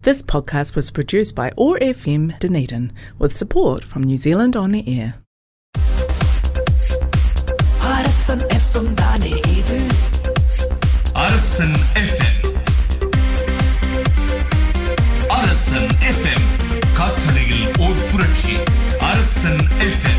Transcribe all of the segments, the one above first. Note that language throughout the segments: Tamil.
This podcast was produced by OAR FM Dunedin with support from New Zealand On Air. Arasan FM தானே இது அரசன் எஃப்எம் அரசன் எஃப்எம் காற்றலையில் ஓர் புரட்சி அரசன் எஃப்எம்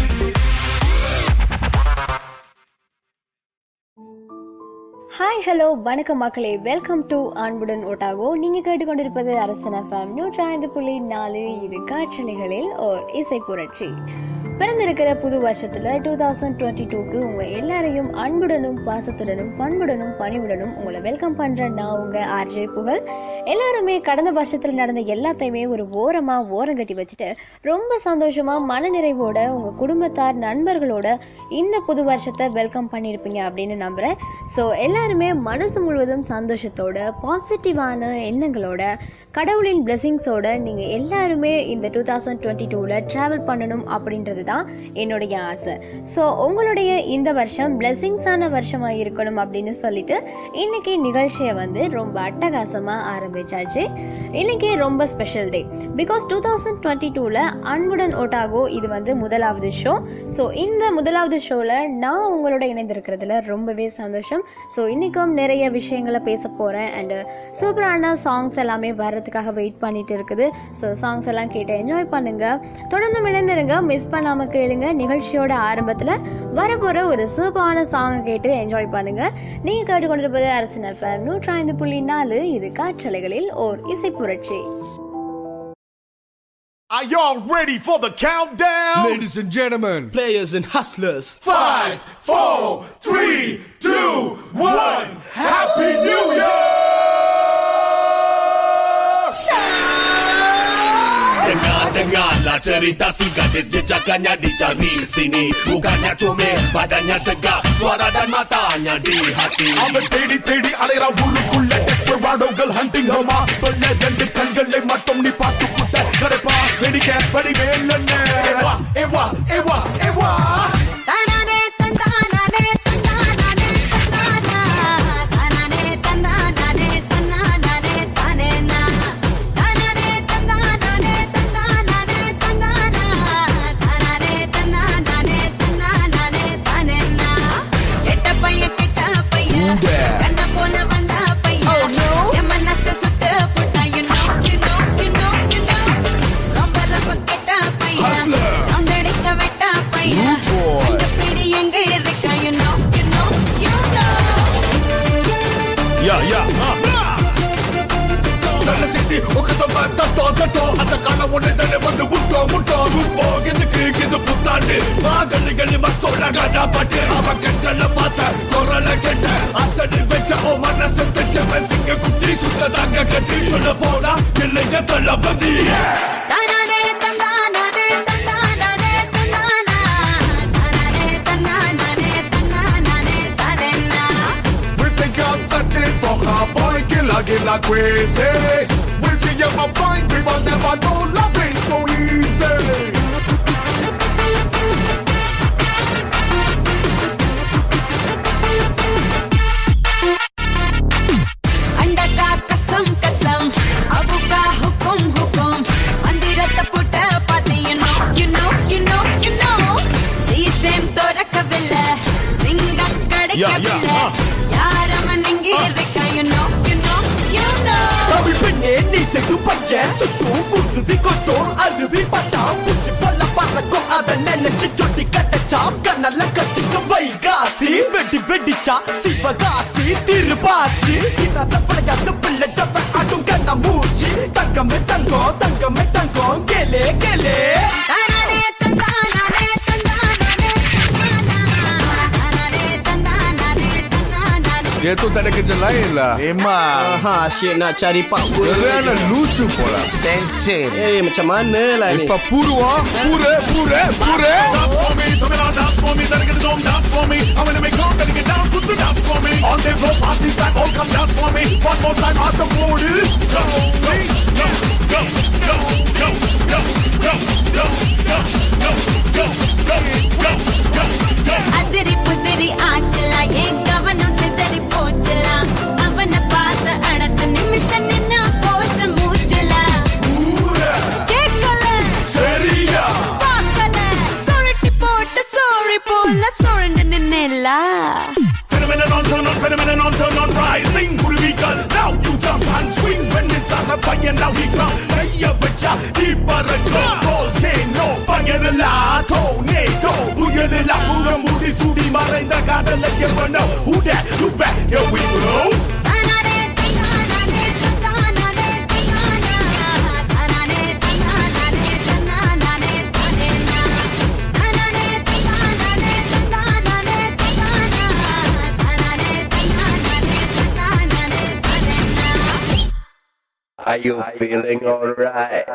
ஹாய் ஹலோ வணக்கம் மக்களே வெல்கம் டு அன்புடன் ஓட்டாகோ நீங்க கேட்டுக்கொண்டிருப்பது அரசன் எஃப்எம் நூற்றி ஐந்து புள்ளி நாலு இது காற்றலைகளில் ஓர் இசை புரட்சி பிறந்திருக்கிற புது வருஷத்துல டூ தௌசண்ட் டுவெண்ட்டி டூக்கு உங்க எல்லாரையும் அன்புடனும் பாசத்துடனும் பண்புடனும் பணிவுடனும் உங்களை வெல்கம் பண்ற நான் உங்க ஆர்ஜே புகழ் எல்லாருமே கடந்த வருஷத்துல நடந்த எல்லாத்தையுமே ஒரு ஓரமா ஓரம் கட்டி வச்சுட்டு ரொம்ப சந்தோஷமா மனநிறைவோட உங்க குடும்பத்தார் நண்பர்களோட இந்த புது வருஷத்தை வெல்கம் பண்ணியிருப்பீங்க அப்படின்னு நம்புறேன் ஸோ எல்லாருமே மனசு முழுவதும் சந்தோஷத்தோட பாசிட்டிவான எண்ணங்களோட கடவுளின் பிளெஸிங்ஸோட நீங்க எல்லாருமே இந்த டூ தௌசண்ட் டுவெண்ட்டி டூவில் ட்ராவல் பண்ணணும் அப்படின்றது தான் என்னுடைய ஆசை ஸோ உங்களுடைய இந்த வருஷம் பிளெஸிங்ஸான வருஷமாக இருக்கணும் அப்படின்னு சொல்லிட்டு இன்னைக்கு நிகழ்ச்சியை வந்து ரொம்ப அட்டகாசமாக ஆரம்பிச்சாச்சு இன்னைக்கு ரொம்ப special day because two thousand twenty டூவில் அன்புடன் ஓட்டாகோ இது வந்து முதலாவது ஷோ ஸோ இந்த முதலாவது ஷோவில் நான் உங்களோட இணைந்திருக்கிறதுல ரொம்பவே சந்தோஷம் ஸோ இன்னைக்கும் நிறைய விஷயங்களை பேச போகிறேன் அண்டு சூப்பரான சாங்ஸ் எல்லாமே வர்றதுக்காக வெயிட் பண்ணிட்டு இருக்குது ஸோ சாங்ஸ் எல்லாம் கேட்டு என்ஜாய் பண்ணுங்க தொடர்ந்து இணைந்திருங்க மிஸ் பண்ணாம கேளுங்க நிகழ்ச்சியோட ஆரம்பத்தில் வரப்போற ஒரு சூப்பரான சாங்கை கேட்டு என்ஜாய் பண்ணுங்க நீங்க கேட்டுக்கொண்டிருப்பது அரசன் எஃப்எம் நூற்றி ஐந்து புள்ளி நாலு இது காற்றலைகளில் ஓர் இசை புரட்சி Are y'all ready for the countdown? Ladies and gentlemen, players and hustlers Five, four, three, two, one. Happy New Year! Dengar dengarlah cerita si gadis jejakannya dicari sini Bukannya comel badannya tegak Suara dan matanya di hati அவன் தேடி தேடி அலைறான் உள்ளுக்குள்ள டெஸ்பராடோகள் ஹண்டிங் ஹமா வெள்ள ரெண்டு கண்களை மட்டும் நீ பார்த்து புட்ட கரைப்பா வெடிக்க படி மேலன்னு ஏவா ஏவா ஏவா ஏவா தானானே தந்தானானே தந்தானானே தந்தானா தானானே தந்தானானே தந்தானானே தானேனா தானானே தந்தானானே தந்தானானே தந்தானா தானானே தந்தானானே தந்தானானே தானேனா எட்ட பையன் கிட்ட பையன் கண்ண போல வந்தா பையன் என் மனச சுட்டு போட்டா you know you know you know you know ரொம்ப ரொம்ப கெட்ட பையன் அங்கடிக்க விட்ட பையன் அந்த பிடி எங்க இருக்கா you know you know you know யா யா நல்ல செய்தி உக்கத்தம்ம தட்டோ தட்டோ அந்த கால உடனே தானே வந்து முட்டோ முட்டோ முப்போ எதுக்கு இது புத்தாண்டு மாகழி கழி மசோட காடா பாட்டு அவ கண்கள பார்த்த குரல கேட்ட அசடி வச்ச ஓ மனசு தச்ச சிங்க குட்டி சுத்த தாங்க கட்டி சொல்ல போனா இல்லைங்க தள்ளபதி தானானே தந்தானானே தந்தானானே தந்தானா தானானே தந்தானானே தந்தானானே தானேனா We'll take out searching for her boy killer killer crazy Will she ever find people never know loving so easy अंडा का कसम कसम अबू का हुकुम हुकुम मंदिरत पुट पाते you know you know you know you know sesame தோரக்கவில்லை சிங்க கிடைக்கவில்லை யாரம் நீங்க இருக்கா you know you know you know தமி பெண்ணே நீ செட்டு பையன் சுட்டும் குருவி கொட்டும் அருவி பட்டா பூச்சி பல்ல பறக்கும் அத நினைச்சு சொட்டி கட்டச்சாம் கண்ணல்ல கட்டிக்க வைகாசி வெடி வெடிச்சா சிவகாசி திருபாசி இதாத விளையாட்டு பிள்ளை ஜப்ப அடும் கண்ண மூச்சி தங்கமே தங்கம் தங்கமே தங்கம் கேலே கேலே தானானே தந்தானானே தந்தானானே தந்தானா தானானே தந்தானானே தந்தானானே dia tu tak ada kerja lain lah. Memang Ha, asyik nak cari power Kerana lusu pula. tension. Eh, macam mana lah ni? Lepas puru ah, pura, pura, pura. Dance for me, come on, dance for me, then get it on, dance for me. I'm gonna make love, then get down, put the dance for me. On the floor, party back, all come dance for me. One more time, out the booty. Go, go, go, go, go, go, go, go, go, go, go, go, go, go, go, go. அதிரி புதிரி ஆச்சலா என் கவனம் சிதறி போச்சலா அவனை பார்த்த அடுத்த நிமிஷம் நின்னா போச்ச மூச்சலா now we come கைய வச்சா நீ பறக்கும் volcano fire எல்லாம் tornado புயல் எல்லாம் புக மூடி சுடி மறைந்த காதல எவனோ who that who back here we go தானானே தன்னானானே தன்னானானே தன்னானா தானானே தன்னானானே தன்னானானே தானேனா தானானே தன்னானானே தன்னானானே தன்னானா தானானே தன்னானானே தன்னானானே தானேனா Are you feeling alright?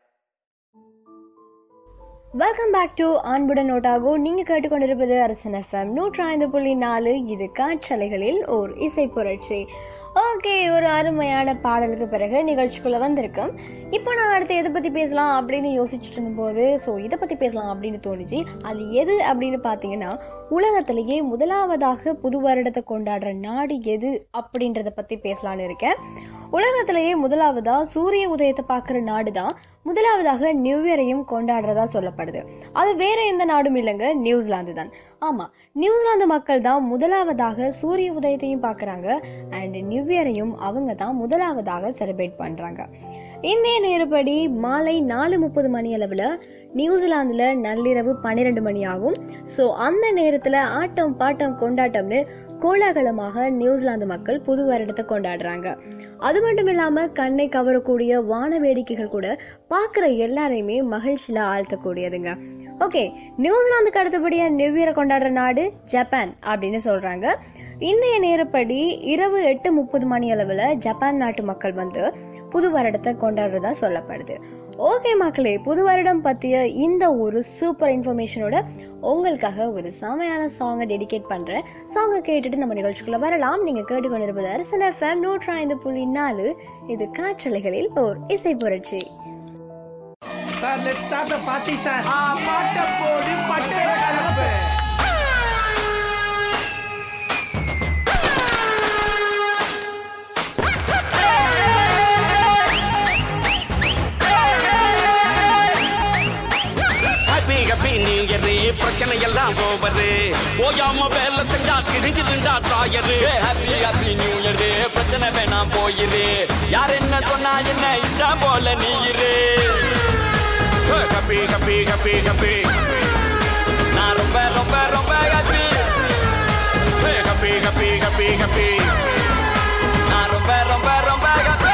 Welcome back to அன்புடன் நோட்டாகோ நீங்க கேட்டுக்கொண்டிருப்பது அரசன் எஃப்எம் நூற்றி ஐந்து புள்ளி நாலு இது காற்றலைகளில் ஓர் இசை புரட்சி ஓகே ஒரு அருமையான பாடலுக்கு பிறகு நிகழ்ச்சிக்குள்ள வந்திருக்கோம் இப்போ நான் அடுத்து எதை பத்தி பேசலாம் அப்படின்னு யோசிச்சுட்டு இருந்தபோது ஸோ இதை பத்தி பேசலாம் அப்படின்னு தோணுச்சு அது எது அப்படின்னு பார்த்தீங்கன்னா உலகத்திலேயே முதலாவதாக புது வருடத்தை கொண்டாடுற நாடு எது அப்படின்றத பத்தி பேசலான்னு இருக்கேன் உலகத்திலேயே முதலாவதா சூரிய உதயத்தை பார்க்குற நாடு தான் முதலாவதாக நியூ இயரையும் கொண்டாடுறதா சொல்லப்படுது அது வேற எந்த நாடும் இல்லைங்க நியூசிலாந்து தான் ஆமா நியூசிலாந்து மக்கள் தான் முதலாவதாக சூரிய உதயத்தையும் பார்க்கறாங்க அண்ட் நியூ இயரையும் அவங்க தான் முதலாவதாக செலிப்ரேட் பண்றாங்க இந்திய நேரப்படி மாலை நாலு முப்பது மணி அளவில் நியூசிலாந்தில் நள்ளிரவு பன்னிரெண்டு மணி ஆகும் ஸோ அந்த நேரத்தில் ஆட்டம் பாட்டம் கொண்டாட்டம்னு கோலாகலமாக நியூசிலாந்து மக்கள் புது வருடத்தை கொண்டாடுறாங்க அது மட்டும் இல்லாமல் கண்ணை கவரக்கூடிய வான வேடிக்கைகள் கூட பார்க்குற எல்லாரையுமே மகிழ்ச்சியில் ஆழ்த்தக்கூடியதுங்க ஓகே நியூசிலாந்துக்கு அடுத்தபடியாக நியூ இயரை கொண்டாடுற நாடு ஜப்பான் அப்படின்னு சொல்கிறாங்க இந்திய நேரப்படி இரவு எட்டு முப்பது மணி அளவில் ஜப்பான் நாட்டு மக்கள் வந்து புது வருடத்தை கொண்டாடுறதா சொல்லப்படுது ஓகே மக்களே புது வருடம் பற்றிய இந்த ஒரு சூப்பர் இன்ஃபர்மேஷனோட உங்களுக்காக ஒரு செமையான சாங்கை டெடிகேட் பண்ணுறேன் சாங்கை கேட்டுட்டு நம்ம நிகழ்ச்சிக்குள்ள வரலாம் நீங்கள் கேட்டுக்கொண்டிருப்பது அரசன் எஃப்எம் நூற்றி ஐந்து புள்ளி நாலு இது காற்றலைகளில் ஓர் இசை புரட்சி Sir, let's start the party, sir. Ah, பாட்ட போடு, பட்டை கலப்பு. ஹாப்பி ஹாப்பி நியூ இயர் பிரச்சனை எல்லாம் ஓவரு ஓயாம வேலை செஞ்சா கிழிஞ்சிருந்தா drawer happy happy new year பிரச்சனை வேணாம் போயிரு யார் என்ன சொன்னா என்ன இஷ்டம் போல நீ இரு ஹாப்பி ஹாப்பி ஹாப்பி ஹாப்பி நான் ரொம்ப ரொம்ப ரொம்ப happy happy happy happy happy நான் ரொம்ப ரொம்ப ரொம்ப ஹாப்பி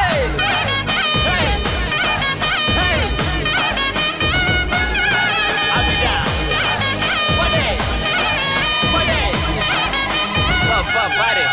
Party.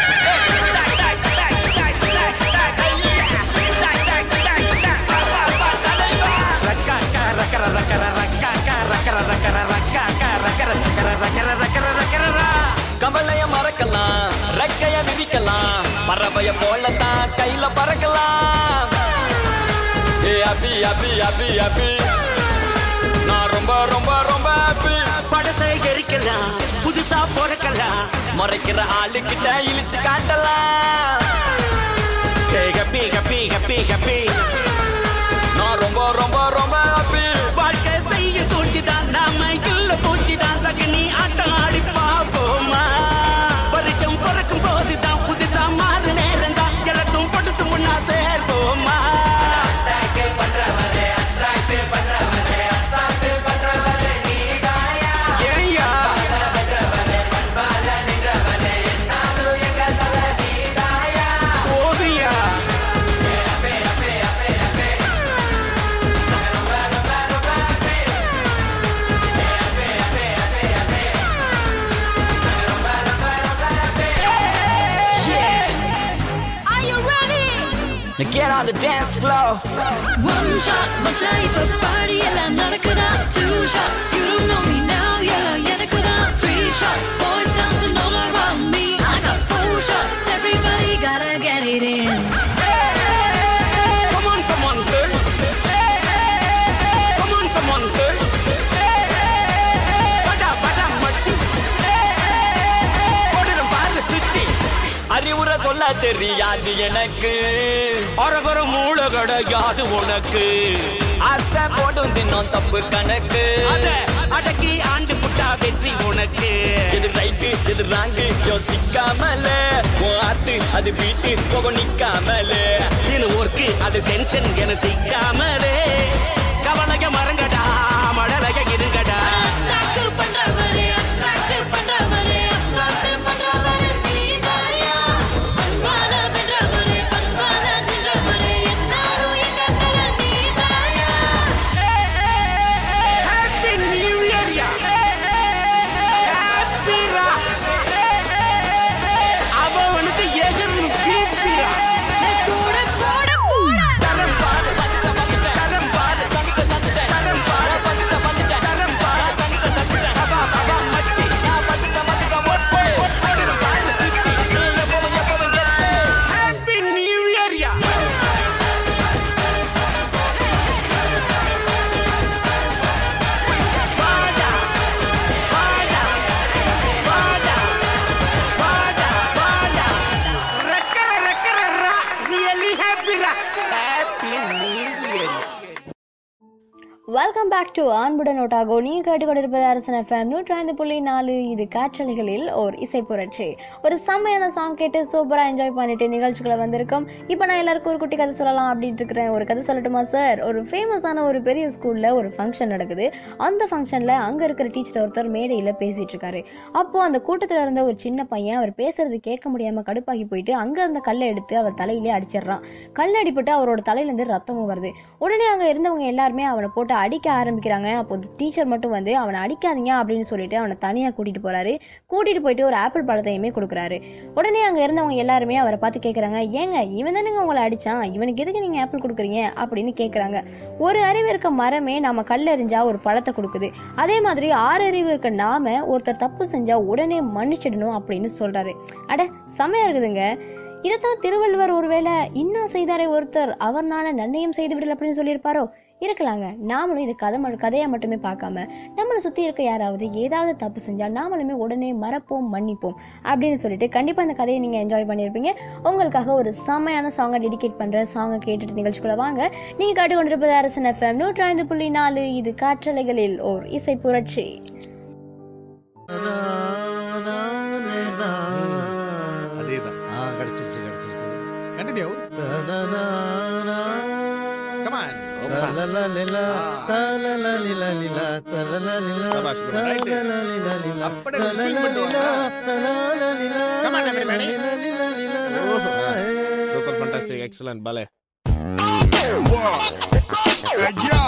கவலைய மறக்கலாம் ரெக்கைய விதிக்கலாம் பறவைய போலத்தான் ஸ்கைல பறக்கலாம் ஏ அபி அபி அபி அபி நான் ரொம்ப ரொம்ப ரொம்ப ஹாப்பி படசை எரிக்கலாம் புதுசா பிறக்கலாம் மறைக்கிற ஆளுகிட்ட இழிச்சு காட்டலாம் ஹப்பி ஹப்பி ஹப்பி ஹப்பி நான் ரொம்ப ரொம்ப ரொம்ப ஹாப்பி வாழ்க்கை செய்ய சூழ்ச்சிதான் நாம இல்ல பூச்சிதான் சகனி ஆட்டம் ஆடி பாப்போமா வருஷம் பிறக்கும் போதுதான் புதுசா மாறு நேரம் தான் எல்லாச்சும் படுத்து முன்னா சேர்வோமா ஏய்யா போதுயா Are you ready? Now get on the dance floor. One shot, one type of party எல்லாம் நடக்குதா Two shots, you don't know me now எல்லாம் எனக்குதா Three shots, boys dancing all around me I got four shots, everybody gotta get it in Come on, come on, girls. Come on, come on, girls. படா, படா, மச்சி. ஓடுறோம் பாரு சுச்சி. அறிவுரை சொல்ல தெரியாது எனக்கு அரகர மூளை கிடையாது உனக்கு ஆசை போடும் தினம் தப்பு கணக்கு அடக்கி ஆண்டு புட்டா வெற்றி உனக்கு எது ரைட்டு எது ராங்கு யோசிக்காமல உன் ஆட்டு அது வீட்டு போக நிக்காமல இது ஒர்க்கு அது டென்ஷன் என சிக்காமலே கவலைய மறங்கடா மழலைய இருங்கடா பண்றவரே அட்ராக்ட் பண்றவரே அசால்ட் பண்றவரே நீதாயா அன்பால வென்றவரே அன்பால நின்றவரே என்னாலும் எங்க தல நீதாயா ஹாப்பி நியூ இயர் யா ஹாப்பி ரா அவனுக்கு எதிர்னு பீப்பிரா கூட போட போட தரம் பாடு தரம் பாடு தரம் பாடு தரம் பாடு தரம் பாடு அவா அவா மச்சி நான் வந்துட்ட வந்துட்ட ஒப்பே தரம் பாடு சிச்சி நீ எப்பவும் எப்பவும் கெத்து ஹாப்பி நியூ இயர் யா வாடா வாடா வாடா வாடா வாடா ரெக்கர ரெக்கர ரா ரியலி ஹாப்பி ரா happy new year welcome back to ஆண்புடன் ஒட்டாகோ நீங்க கேட்டுக்கொண்டிருப்பது அரசன் எஃப்எம் நூற்றி ஐந்து புள்ளி நாலு இது காற்றலைகளில் ஒரு இசை புரட்சி ஒரு செம்மையான சாங் கேட்டு சூப்பரா என்ஜாய் பண்ணிட்டு நிகழ்ச்சிக்குள்ள வந்திருக்கோம் இப்போ நான் எல்லாருக்கும் ஒரு குட்டி கதை சொல்லலாம் அப்படின்ட்டு இருக்கிறேன் ஒரு கதை சொல்லட்டுமா சார் ஒரு ஃபேமஸான ஒரு பெரிய ஸ்கூல்ல ஒரு ஃபங்க்ஷன் நடக்குது அந்த ஃபங்க்ஷன்ல அங்க இருக்கிற டீச்சர் ஒருத்தர் மேடையில பேசிட்டு இருக்காரு அப்போ அந்த கூட்டத்துல இருந்த ஒரு சின்ன பையன் அவர் பேசுறது கேட்க முடியாம கடுப்பாகி போயிட்டு அங்க அந்த கல்லை எடுத்து அவர் தலையிலே அடிச்சிடுறான் கல் அடிபட்டு அவரோட தலையில இருந்து ரத்தமும் வருது உடனே அங்க இருந்தவங்க எல்லாருமே அவனை போட்டு அடிக்க ஆரம்பிக்கிறாங்க அப்போ டீச்சர் மட்டும் வந்து அவனை அடிக்காதீங்க அப்படின்னு சொல்லிட்டு அவனை தனியா கூட்டிட்டு போறாரு கூட்டிட்டு போயிட்டு ஒரு ஆப்பிள் பழத்தையுமே கொடுக்குறாரு உடனே அங்க இருந்தவங்க எல்லாருமே அவரை பார்த்து கேக்குறாங்க ஏங்க இவன் தானேங்க உங்களை அடிச்சான் இவனுக்கு எதுக்கு நீங்க ஆப்பிள் கொடுக்குறீங்க அப்படின்னு கேக்குறாங்க ஒரு அறிவு இருக்க மரமே நம்ம கல்லெறிஞ்சா ஒரு பழத்தை கொடுக்குது அதே மாதிரி ஆறு அறிவு இருக்க நாம ஒருத்தர் தப்பு செஞ்சா உடனே மன்னிச்சிடணும் அப்படின்னு சொல்றாரு அட செமையா இருக்குதுங்க இதைத்தான் திருவள்ளுவர் ஒருவேளை இன்னா செய்தாரே ஒருத்தர் அவர்னால நன்மையும் செய்து விடல் அப்படின்னு சொல்லியிருப்பாரோ இருக்கலாங்க நாமளும் இது கதை ம- கதையா மட்டுமே பார்க்காம நம்மளை சுத்தி இருக்க யாராவது ஏதாவது தப்பு செஞ்சா நாமளுமே உடனே மறப்போம் மன்னிப்போம் அப்படின்னு சொல்லிட்டு கண்டிப்பா இந்த கதையை நீங்க என்ஜாய் பண்ணியிருப்பீங்க உங்களுக்காக ஒரு செம்மையான சாங்கை டெடிகேட் பண்ற சாங்கை கேட்டுட்டு நிகழ்ச்சிக்குள்ள வாங்க நீங்க கேட்டு கொண்டிருப்பது அரசன் எஃப்எம் நூற்றி ஐந்து புள்ளி நாலு இது காற்றலைகளில் ஓர் இசை புரட்சி அதேதான் கிடைச்சிருச்சு கிடைச்சிருச்சு கண்டினியூ கமான் சபாஷ் bro. Right. அப்படியே ஒரு feel பண்ணிட்டு வாங்க. Come on, everybody. Super fantastic excellent பலே Hey, yo.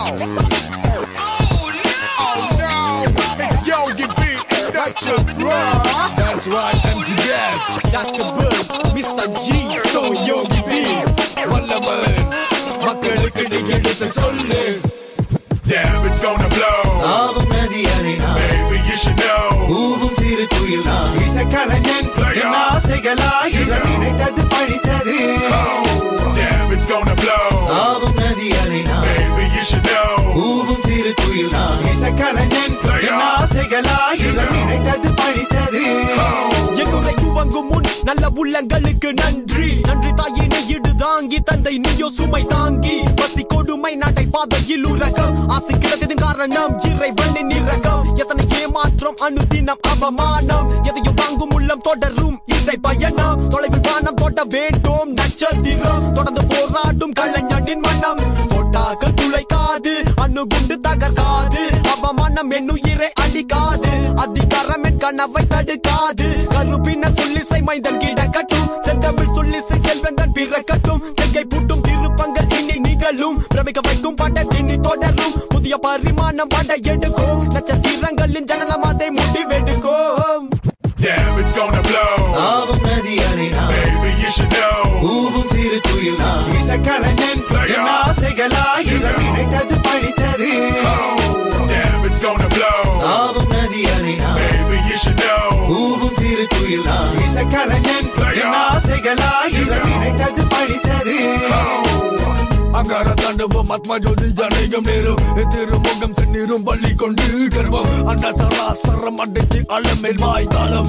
Oh, no. It's Yogi B. and Dr. Bro. That's right, empty gas. Dr. Bird, Mr. G, So Yogi B. வல்லவன் மக்களுக்கு நீ எடுத்து சொல்லு Damn, it's gonna blow. ஆவும் நதி அலைனா Baby, you should know. ஊவும் சிறு குயில் நான் இசைக்கலைஞன் Player. என் ஆசைகளாயிரம் நினைத்தது பழித்தது Oh, damn, it's gonna blow. ஆவும் நதி அலைனா Baby, you should know. ஊவும் சிறு குயில் நான் இசைக்கலைஞன் Player. என் ஆசைகளாயிரம் நினைத்தது பழித்தது என்னுரை துவங்கும் முன் நல்ல உள்ளங்களுக்கு நன்றி நன்றி தாயே நீ இடு தாங்கி தந்தை நீயோ சுமை தாங்கி பசி கொடுமை நாட்டை பாதையில் உறக்கம் ஆசை கிடத்தது காரணம் இறைவனின் இறக்கம் எத்தனை ஏமாற்றம் அனுதினம் அவமானம் எதையும் வாங்கும் உள்ளம் தொடரும் இசை பயணம் தொலைவில் வானம் தொட்ட வேண்டும் நட்சத்திரம் தொடர்ந்து போராடும் கலைஞனின் மனம் தொட்டாக்கள் துளைக்காது அணுகுண்டு தகர்க்காது அவமானம் என்னுயிரை அழிக்காது அதிகாரம் என் கனவை தடுக்காது கருப்பின சொல்லிசை மைந்தன் கிடக்கட்டும் செந்தமிழ் சொல்லிசை செல்வந்தன் பிறக்கட்டும் கையை பூட்டும் திருப்பங்கள் இனி நிகழும் பிரமிக்க வைக்கும் படம் இனி தொடரும் புதிய பரிமாணம் பட எடுக்கும் நட்சத்திரங்களின் ஜனனம் அதை முடிவெடுக்கும் Damn, it's gonna blow. ஆவும் நதி அலைனா Baby, you should know. ஊவும் சிறு குயில் நான் இசைக்கலைஞன் என் ஆசைகளாயிரம் நினைத்தது பழித்தது Oh, damn, it's gonna blow. ஆவும் நதி அலைனா Baby, you should know. ஊவும் சிறு குயில் நான் இசைக்கலைஞன் என் ஆசைகளாயிரம் நினைத்தது பழித்தது அங்கார தாண்டவம் ஆத்மா ஜோதி அநேகம் நேரும் திருமுகம் செந்நீரும் பள்ளி கொண்டு கர்வம் அண்ட சராசரம் அடைக்கு அளமேல் வாய்க்காலம்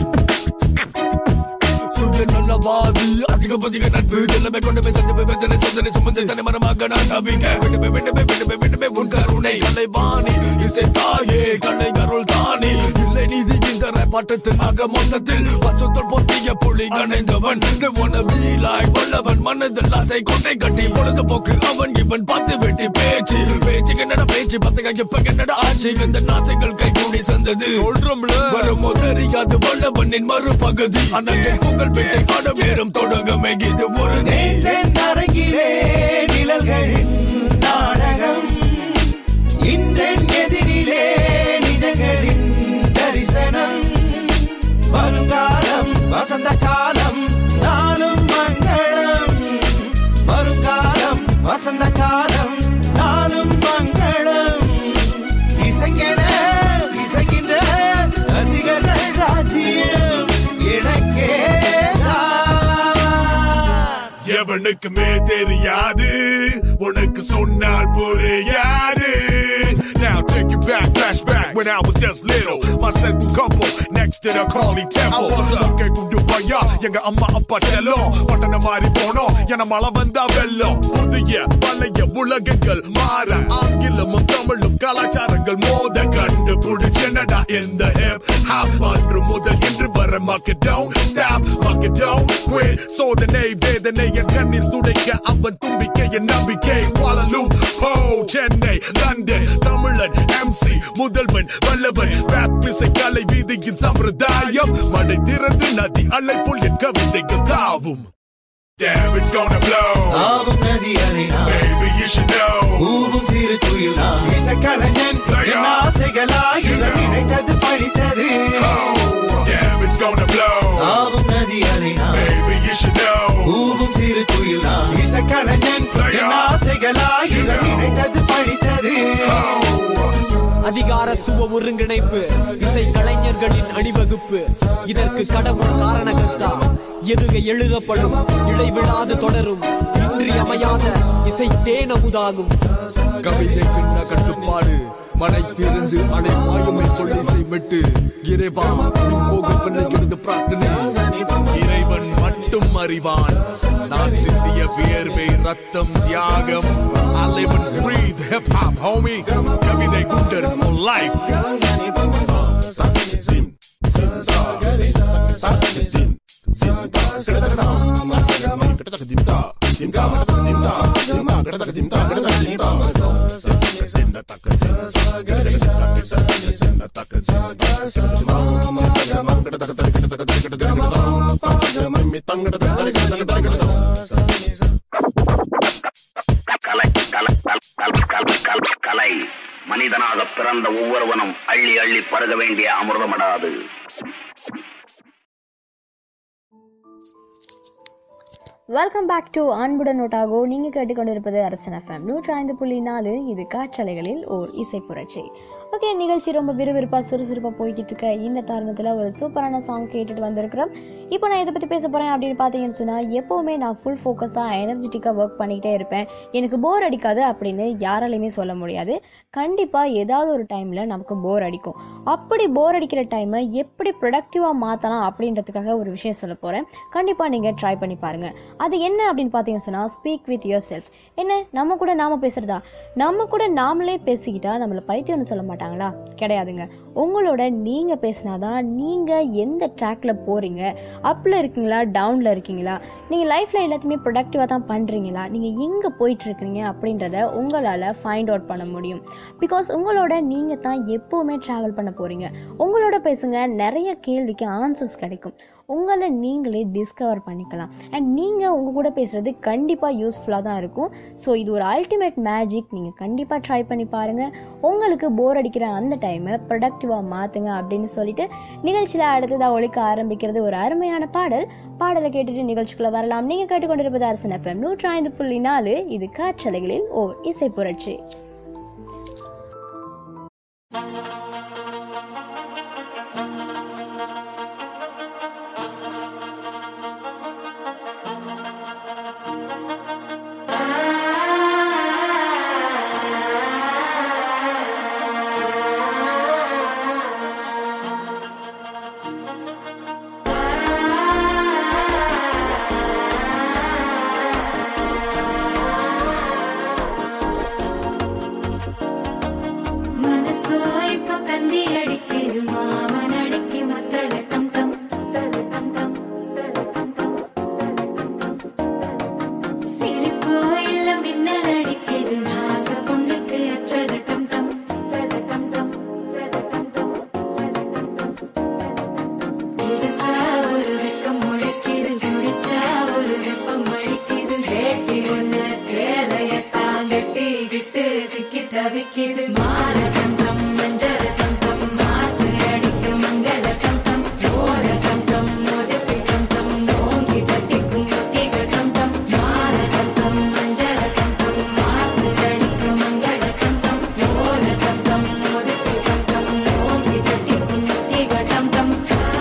சுய நல்லவாதி அதிக பதிக நட்பு எல்லாமே கொண்டு போய் சந்திப்பு வேதனை சோதனை சுமந்து தனி மரமாக நான் நம்பிக்க விடுமே விடுமே விடுமே விடுமே உன் கருணை கலைவாணி இசை தாயே கலை கருள் தானி இல்லை பட்டத்தில் ஆக மொத்தத்தில் பசுத்தல் பொத்திய புலி கணைந்தவன் They wanna be like வல்லவன் மனதில் ஆசை கொண்டை கட்டி பொழுதுபோக்கு அவன் இவன் பத்து வெட்டி பேச்சு பேச்சு என்னடா பேச்சு பத்து இப்ப என்னடா ஆச்சு இந்த நாசைகள் கை கூடி சந்தது சொல்றோம்ல வருமோ தெரியாது வல்லவனின் மறுபகுதி அண்ணன் புகழ் பெட்டை ஆடும் நேரம் தொடங்கமே இது ஒரு நீ நேற்றென் அரங்கிலே நிழல்களின் நாடகம் இன்றென் எதிரிலே நிஜங்களின் தரிசனம் வருங்காலம் வசந்த காலம் நாளும் மங்களம் வருங்காலம் வசந்த காலம் நாளும் மங்களம் இசைங்கென இசைக்கின்ற ரசிகர்கள் ராஜ்யம் எனக்கே எவனுக்குமே தெரியாது உனக்கு சொன்னால் புரியாது Now take you back, flashback when I was just little. My central couple next to the Carly Temple. Okay, குண்டு பையா எங்க அம்மா அப்பா செல்லம் பட்டண மாறி போனோம் என மழை வந்தா வெள்ளம் புதிய பழைய உலகங்கள் மாற ஆங்கிலமும் தமிழும் கலாச்சாரங்கள் மோத கண்டு புடிச்சனடா இந்த ஹிப் ஹாப் அன்று முதல் இன்று வர மக்கள் don't stop மக்கள் don't quit சோதனை வேதனை என் கண்ணீர் துடைக்க அவன் தும்பிக்கை என் நம்பிக்கை வாழலும் போ சென்னை லண்டன் தமிழன் எம்சி முதல்வன் வல்லவன் ரேப் இசை கலை வீதியின் சம்பிரதாயம் மழை திறந்து நதி அலை போல் என் கவிதைகள் தாவும் Damn, it's gonna blow. ஆவும் நதி அலைனா Baby, you should know. ஊவும் சிறு குயில் நான் இசைக்கலைஞன் என் ஆசைகளா இவர் நினைத்தது பழித்தது Damn, it's gonna blow. ஆவும் நதி அலைனா Baby, you should know. ஊவும் சிறு குயில் நான் இசைக்கலைஞன் என் ஆசைகளா இவர் நினைத்தது பழித்தது அதிகாரத்துவ ஒருங்கிணைப்பு இசை கலைஞர்களின் அணிவகுப்பு இதற்கு கடவுள் காரணகர்த்தா எதுக எழுதப்படும் இடைவிடாது தொடரும் இன்றியமையாத இசை தேனமுதாகும் கவிதை கிண்ண கட்டுப்பாடு மழை திருந்து அலை மாயும் என் சொல்லி செய்விட்டு இறைவா போக பிள்ளைகிறது பிரார்த்தனை இறைவன் மட்டும் அறிவான் நான் சிந்திய வியர்வை ரத்தம் தியாகம் I live and breathe hip hop homie கவிதை குண்டர் for life கலை கலை கல்- கல்- கல்- கல்- கலை மனிதனாக பிறந்த ஒவ்வொருவனும் அள்ளி அள்ளி பருக வேண்டிய அமிர்தமடாது வெல்கம் பேக் டு அன்புடன் நோட்டாகோ நீங்க கேட்டுக்கொண்டிருப்பது அரசன் எஃப்எம் நூற்றி ஐந்து புள்ளி நாலு இது காற்றலைகளில் ஓர் இசை புரட்சி ஓகே நிகழ்ச்சி ரொம்ப விறுவிறுப்பா சுறுசுறுப்பா போய்கிட்டு இருக்க இந்த தருணத்துல ஒரு சூப்பரான சாங் கேட்டுட்டு வந்திருக்கிறோம் இப்போ நான் இதை பத்தி பேச போறேன் அப்படின்னு பார்த்தீங்கன்னு சொன்னா எப்பவுமே நான் ஃபுல் ஃபோக்கஸா எனர்ஜெட்டிக்கா ஒர்க் பண்ணிக்கிட்டே இருப்பேன் எனக்கு போர் அடிக்காது அப்படின்னு யாராலையுமே சொல்ல முடியாது கண்டிப்பா ஏதாவது ஒரு டைம்ல நமக்கு போர் அடிக்கும் அப்படி போர் அடிக்கிற டைமை எப்படி ப்ரொடக்டிவா மாத்தலாம் அப்படின்றதுக்காக ஒரு விஷயம் சொல்ல போறேன் கண்டிப்பா நீங்க ட்ரை பண்ணி பாருங்க அது என்ன அப்படின்னு பார்த்தீங்கன்னு சொன்னா ஸ்பீக் வித் யுவர் செல்ஃப் என்ன நம்ம கூட நாம பேசுறதா நம்ம கூட நாமளே பேசிக்கிட்டா நம்மள பைத்தியம்னு சொல்ல மாட்டாங்களா கிடையாதுங்க உங்களோட நீங்க பேசினாதான் நீங்க எந்த ட்ராக்ல போறீங்க அப்ல இருக்கீங்களா டவுன்ல இருக்கீங்களா நீங்க லைஃப்ல எல்லாத்தையுமே ப்ரொடக்டிவா தான் பண்றீங்களா நீங்க எங்க போயிட்டு இருக்கீங்க அப்படின்றத உங்களால ஃபைண்ட் அவுட் பண்ண முடியும் பிகாஸ் உங்களோட நீங்க தான் எப்பவுமே டிராவல் பண்ண போறீங்க உங்களோட பேசுங்க நிறைய கேள்விக்கு ஆன்சர்ஸ் கிடைக்கும் உங்களை நீங்களே டிஸ்கவர் பண்ணிக்கலாம் அண்ட் நீங்கள் உங்கள் கூட பேசுகிறது கண்டிப்பாக யூஸ்ஃபுல்லாக தான் இருக்கும் ஸோ இது ஒரு அல்டிமேட் மேஜிக் நீங்கள் கண்டிப்பாக ட்ரை பண்ணி பாருங்கள் உங்களுக்கு போர் அடிக்கிற அந்த டைமை ப்ரொடக்டிவாக மாற்றுங்க அப்படின்னு சொல்லிட்டு நிகழ்ச்சியில் அடுத்ததாக ஒழிக்க ஆரம்பிக்கிறது ஒரு அருமையான பாடல் பாடலை கேட்டுட்டு நிகழ்ச்சிக்குள்ளே வரலாம் நீங்கள் கேட்டுக்கொண்டிருப்பது அரசன் எஃப்எம் நூற்றி ஐந்து புள்ளி நாலு இது காற்றலைகளில் ஓர் இசை புரட்சி விட்டு சிக்கி தவிக்குது மாற தந்தம் மஞ்சள் தந்தம் மாத்து அடிக்க மங்கள தந்தம் ஓர தந்தம் ஒதுக்கு தந்தம் ஓங்கி தட்டிக்கும் ஒத்திக தந்தம் மாற தந்தம் மஞ்சள் தந்தம் மாத்து அடிக்க மங்கள தந்தம் ஓர தந்தம் ஒதுக்கு தந்தம் ஓங்கி தட்டிக்கும் ஒத்திக தந்தம்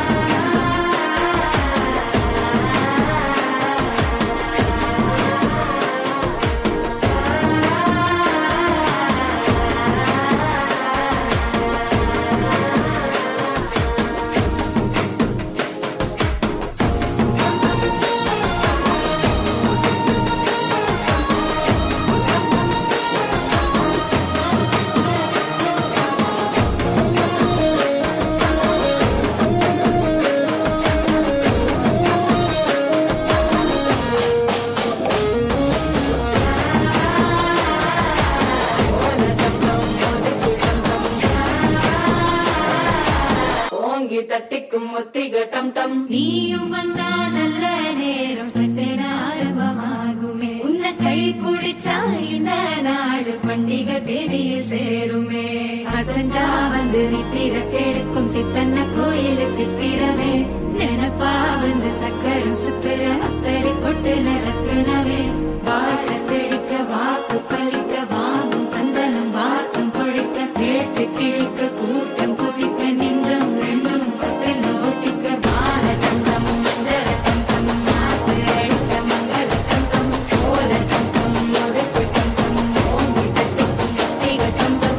ஓங்கி தட்டிக்கும் ஒத்திக டம் டம் நீயும் வந்தா நல்ல நேரம் சட்டே ஆரம்பமாகுமே உன்னை கை பிடிச்சா இந்த நாடு பண்டிகை தேதியில் சேருமே அசஞ்சா வந்து நித்திர கெடுக்கும் சித்தன்ன கோயில் சித்திரமே நினப்பா வந்து சக்கரம் சுத்துற அத்தரை கொட்டு நடத்துனவே வாழ்க்கை செழிக்க வாக்கு பலிக்க வாங்கும் சந்தனம் வாசம் பொழிக்க கேட்டு கிழிக்க கூட்டம் குதிக்க நெஞ்சம் ரெண்டும் பட்டுன ஒட்டிக்க பால தந்தம் மஞ்சள தந்தம் மாத்து அடிக்க மங்கள தந்தம் சோழ தந்தம் ஒதுக்கு தந்தம் ஓங்கி தட்டிக்கும் ஒத்திக தந்தம்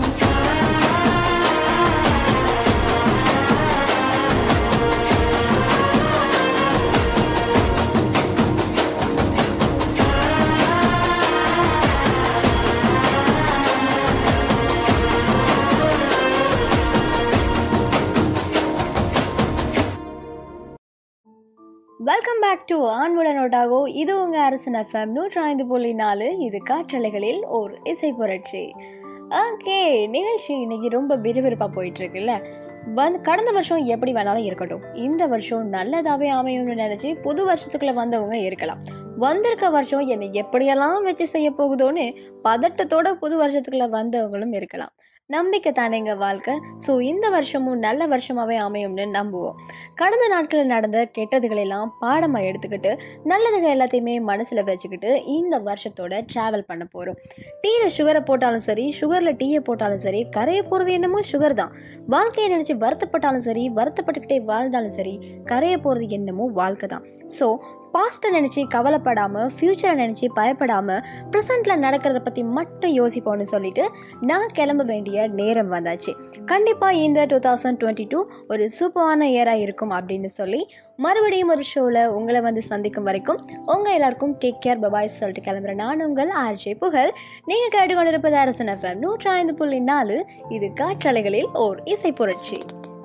வெல்கம் பேக் டு ஆண்புடன் ஒட்டாகோ இது உங்க அரசன் எஃப்எம் நூற்றி ஐந்து புள்ளி நாலு இது காற்றலைகளில் ஓர் இசை புரட்சி ஓகே நிகழ்ச்சி இன்னைக்கு ரொம்ப விறுவிறுப்பா போயிட்டு இருக்குல்ல வந்து கடந்த வருஷம் எப்படி வேணாலும் இருக்கட்டும் இந்த வருஷம் நல்லதாவே அமையும்னு நினைச்சு புது வருஷத்துக்குள்ள வந்தவங்க இருக்கலாம் வந்திருக்க வருஷம் என்னை எப்படியெல்லாம் வச்சு செய்ய போகுதோன்னு பதட்டத்தோட புது வருஷத்துக்குள்ள வந்தவங்களும் இருக்கலாம் நம்பிக்கை தானேங்க வாழ்க்கை ஸோ இந்த வருஷமும் நல்ல வருஷமாவே அமையும்னு நம்புவோம் கடந்த நாட்களில் நடந்த கெட்டதுகளெல்லாம் பாடமாக எடுத்துக்கிட்டு நல்லதுகள் எல்லாத்தையுமே மனசில் வச்சுக்கிட்டு இந்த வருஷத்தோட ட்ராவல் பண்ண போகிறோம் டீயில் சுகரை போட்டாலும் சரி சுகரில் டீயை போட்டாலும் சரி கரைய போகிறது என்னமோ சுகர் தான் வாழ்க்கையை நினச்சி வருத்தப்பட்டாலும் சரி வருத்தப்பட்டுக்கிட்டே வாழ்ந்தாலும் சரி கரைய போகிறது என்னமோ வாழ்க்கை தான் ஸோ பாஸ்ட்டை நினச்சி கவலைப்படாமல் ஃப்யூச்சரை நினச்சி பயப்படாமல் ப்ரெசண்ட்டில் நடக்கிறத பற்றி மட்டும் யோசிப்போம்னு சொல்லிட்டு நான் கிளம்ப வேண்டிய நேரம் வந்தாச்சு கண்டிப்பாக இந்த டூ தௌசண்ட் டுவெண்ட்டி டூ ஒரு சூப்பரான இயராக இருக்கும் அப்படின்னு சொல்லி மறுபடியும் ஒரு ஷோவில் உங்களை வந்து சந்திக்கும் வரைக்கும் உங்கள் எல்லாருக்கும் டேக் கேர் பபாய் சொல்லிட்டு கிளம்புற நான் உங்கள் ஆர்ஜே புகழ் நீங்கள் கேட்டுக்கொண்டிருப்பது அரசன் எஃப்எம் நூற்றி ஐந்து புள்ளி நாலு இது காற்றலைகளில் ஓர் இசை புரட்சி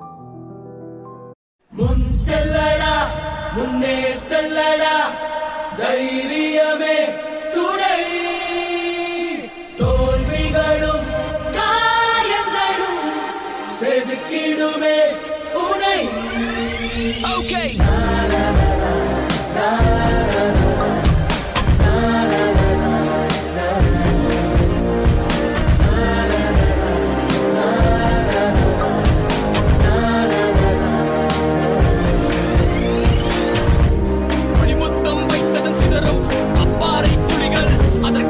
முன் செல்லடா முன்னே செல்லடா தைரியமே துணை தோல்விகளும் காயங்களும் செதுக்கிடுமே உனை Okay. மணிமுத்தம் வைத்ததன் சிதறும் அப்பாறை துளிகள் அதற்கு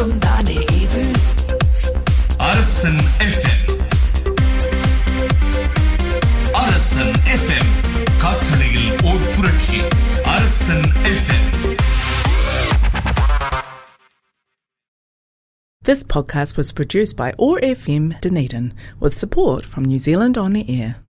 மாசம் தானே இது அரசன் எஃப்எம் அரசன் எஃப்எம் காற்றலையில் ஓர் புரட்சி Arasan FM This podcast was produced by ORFM Dunedin with support from New Zealand On the Air.